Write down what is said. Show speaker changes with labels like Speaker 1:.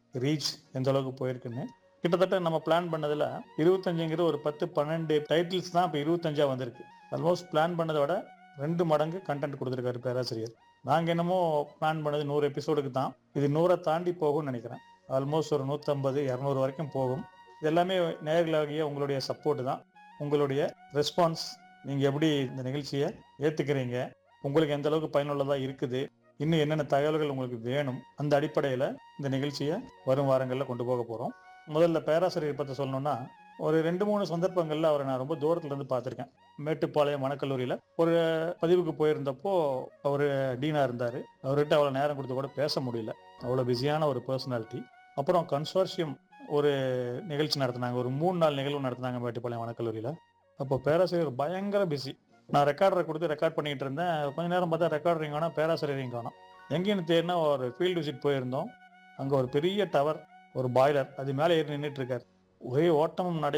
Speaker 1: reach எந்த அளவுக்கு போயிருக்குன்னு கிட்டத்தட்ட நம்ம பிளான் பண்ணதில் இருபத்தஞ்சுங்கிற ஒரு பத்து பன்னெண்டு டைட்டில்ஸ் தான் இப்போ இருபத்தஞ்சா வந்திருக்கு ஆல்மோஸ்ட் பிளான் பண்ணதை விட ரெண்டு மடங்கு கண்டென்ட் கொடுத்துருக்காரு பேராசிரியர் நாங்கள் என்னமோ பிளான் பண்ணது நூறு எபிசோடுக்கு தான் இது நூறை தாண்டி போகும்னு நினைக்கிறேன் ஆல்மோஸ்ட் ஒரு நூற்றம்பது இரநூறு வரைக்கும் போகும் இது எல்லாமே நேர்களாகிய உங்களுடைய சப்போர்ட் தான் உங்களுடைய ரெஸ்பான்ஸ் நீங்கள் எப்படி இந்த நிகழ்ச்சியை ஏற்றுக்கிறீங்க உங்களுக்கு எந்த அளவுக்கு பயனுள்ளதாக இருக்குது இன்னும் என்னென்ன தகவல்கள் உங்களுக்கு வேணும் அந்த அடிப்படையில் இந்த நிகழ்ச்சியை வரும் வாரங்களில் கொண்டு போக போகிறோம் முதல்ல பேராசிரியர் பற்றி சொல்லணும்னா ஒரு ரெண்டு மூணு சந்தர்ப்பங்களில் அவரை நான் ரொம்ப தூரத்துல இருந்து பார்த்துருக்கேன் மேட்டுப்பாளையம் வனக்கல்லூரியில் ஒரு பதிவுக்கு போயிருந்தப்போ அவர் டீனாக இருந்தார் அவர்கிட்ட அவ்வளோ நேரம் கொடுத்து கூட பேச முடியல அவ்வளோ பிஸியான ஒரு பர்சனாலிட்டி அப்புறம் கன்சோர்ஷியம் ஒரு நிகழ்ச்சி நடத்தினாங்க ஒரு மூணு நாள் நிகழ்வு நடத்தினாங்க மேட்டுப்பாளையம் வனக்கல்லூரியில் அப்போ பேராசிரியர் பயங்கர பிஸி நான் ரெக்கார்டரை கொடுத்து ரெக்கார்ட் பண்ணிட்டு இருந்தேன் கொஞ்ச நேரம் பார்த்தா ரெக்கார்டரையும் காணோம் பேராசிரியரையும் காணோம் எங்கேன்னு தேடினா ஒரு ஃபீல்டு விசிட் போயிருந்தோம் அங்கே ஒரு பெரிய டவர் ஒரு பாய்லர் அது மேலே ஏறி நின்றுட்டு இருக்காரு ஒரே ஓட்டமும் நடை